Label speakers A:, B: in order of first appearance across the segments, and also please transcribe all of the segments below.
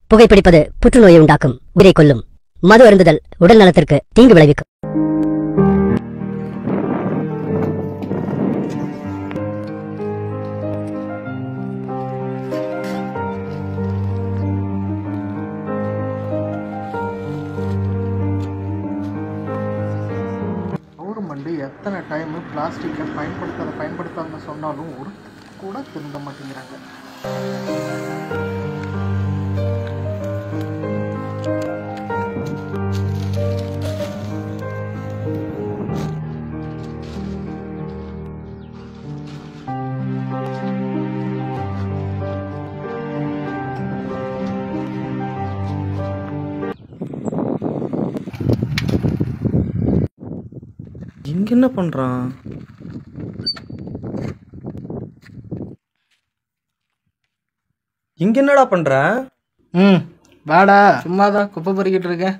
A: புகைப்பிடிப்பது புற்றுநோயை உண்டாக்கும் உயிரை கொல்லும் மது அருந்துதல் உடல் நலத்திற்கு தீங்கு விளைவிக்கும்
B: கவர்மெண்ட் எத்தனை டைம் பிளாஸ்டிக்கை பயன்படுத்தாத பயன்படுத்தாதுன்னு சொன்னாலும் ஒரு கூட திருந்த மாட்டேங்கிறாங்க
C: இங்க என்ன பண்றான் இங்க என்னடா பண்ற
B: ம் வாடா சும்மா தான் குப்பை பொறுக்கிட்டு இருக்கேன்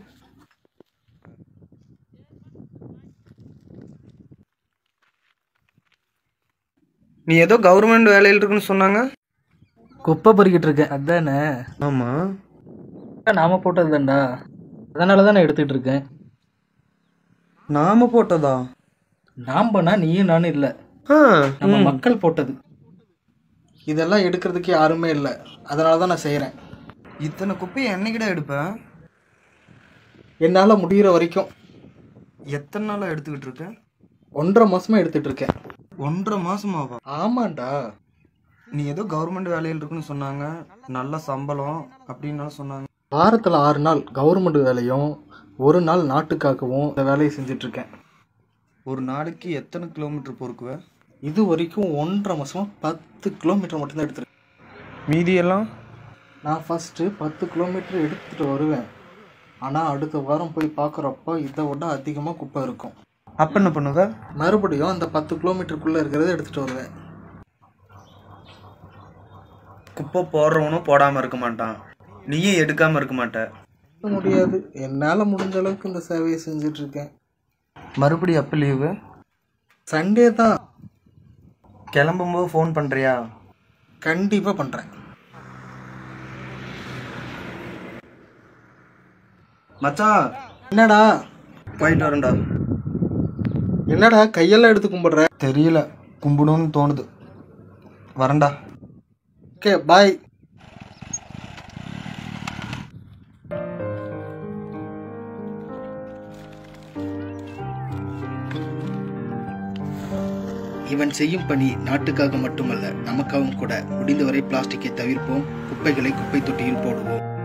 C: நீ ஏதோ கவர்மெண்ட் வேலையில் இருக்குன்னு சொன்னாங்க
B: குப்பை பொறுக்கிட்டு இருக்கேன் அதானே
C: ஆமா
B: நாம போட்டது தான்டா அதனால தான் நான் எடுத்துட்டு இருக்கேன்
C: நாம போட்டதா
B: நாம்பனா நீயும் நானும் இல்லை
C: ஆ,
B: நம்ம மக்கள் போட்டது இதெல்லாம் எடுக்கிறதுக்கு யாருமே இல்லை அதனால தான் நான் செய்கிறேன்
C: இத்தனை குப்பையை என்னைக்கிட எடுப்ப
B: என்னால் முடிகிற வரைக்கும்
C: எத்தனை நாளா எடுத்துக்கிட்டு இருக்க
B: ஒன்றரை மாசமா எடுத்துட்டு இருக்கேன்
C: ஒன்றரை மாசமாவா
B: ஆமாண்டா
C: நீ ஏதோ கவர்மெண்ட் வேலையில் இருக்குன்னு சொன்னாங்க நல்ல சம்பளம் அப்படின்னு சொன்னாங்க
B: வாரத்தில் ஆறு நாள் கவர்மெண்ட் வேலையும் ஒரு நாள் நாட்டுக்காகவும் இந்த வேலையை செஞ்சுட்டு இருக்கேன்
C: ஒரு நாளைக்கு எத்தனை கிலோமீட்டர் பொறுக்குவ
B: இது வரைக்கும் ஒன்றரை மாசமா பத்து கிலோமீட்டர் மட்டும்தான் எடுத்துருக்கேன்
C: மீதியெல்லாம்
B: நான் ஃபஸ்ட்டு பத்து கிலோமீட்டர் எடுத்துகிட்டு வருவேன் ஆனால் அடுத்த வாரம் போய் பார்க்குறப்ப இதை விட அதிகமாக குப்பை இருக்கும்
C: அப்ப என்ன பண்ணுவ
B: மறுபடியும் அந்த பத்து கிலோமீட்டருக்குள்ளே இருக்கிறத எடுத்துகிட்டு வருவேன்
C: குப்பை போடுறவனும் போடாம இருக்க மாட்டான் நீயும் எடுக்காம இருக்க மாட்ட
B: முடியாது என்னால் முடிஞ்ச அளவுக்கு இந்த சேவையை செஞ்சுட்டு இருக்கேன்
C: மறுபடியும் எப்ப லீவு
B: சண்டே தான்
C: கிளம்பும்போது ஃபோன் பண்றியா
B: கண்டிப்பாக பண்ணுறேன்
C: மச்சான்
B: என்னடா
C: போயிட்டு வரேன்டா
B: என்னடா கையெல்லாம் எடுத்து கும்பிடுற
C: தெரியல கும்பிடணும்னு தோணுது வரேன்டா
B: ஓகே பாய் இவன் செய்யும் பணி நாட்டுக்காக மட்டுமல்ல நமக்காகவும் கூட முடிந்தவரை பிளாஸ்டிக்கை தவிர்ப்போம் குப்பைகளை குப்பை தொட்டியில் போடுவோம்